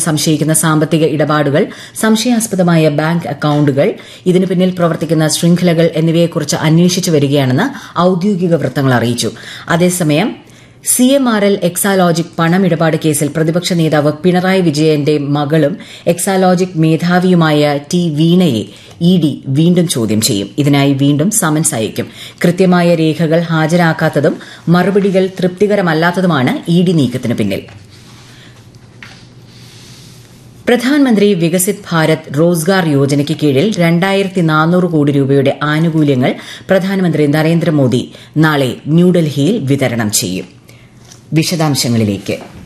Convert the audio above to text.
സംശയിക്കുന്ന സാമ്പത്തിക ഇടപാടുകൾ സംശയാസ്പദമായ ബാങ്ക് അക്കൌണ്ടുകൾ ഇതിനു പിന്നിൽ പ്രവർത്തിക്കുന്ന ശൃംഖലകൾ എന്നിവയെക്കുറിച്ച് അന്വേഷിച്ചു വരികയാണെന്ന് ഔദ്യോഗിക വൃത്തങ്ങൾ അറിയിച്ചു അതേസമയം C M R L Exalogic പണമിടപാട് കേസിൽ പ്രതിപക്ഷ നേതാവ് പിണറായി വിജയന്റെ മകളും എക്സാലോജിക് മേധാവിയുമായ ടി വീണയെ ഇ ഡി വീണ്ടും ചോദ്യം ചെയ്യും ഇതിനായി വീണ്ടും സമൻസ് അയക്കും കൃത്യമായ രേഖകൾ ഹാജരാക്കാത്തതും മറുപടികൾ തൃപ്തികരമല്ലാത്തതുമാണ് ഇ ഡി നീക്കത്തിന് പിന്നിൽ പ്രധാനമന്ത്രി വികസിത് ഭാരത് റോസ്ഗാർ യോജനയ്ക്ക് കീഴിൽ രണ്ടായിരത്തി നാനൂറ് കോടി രൂപയുടെ ആനുകൂല്യങ്ങൾ പ്രധാനമന്ത്രി നരേന്ദ്രമോദി നാളെ ന്യൂഡൽഹിയിൽ വിതരണം ചെയ്യും വിശദാംശങ്ങളിലേക്ക്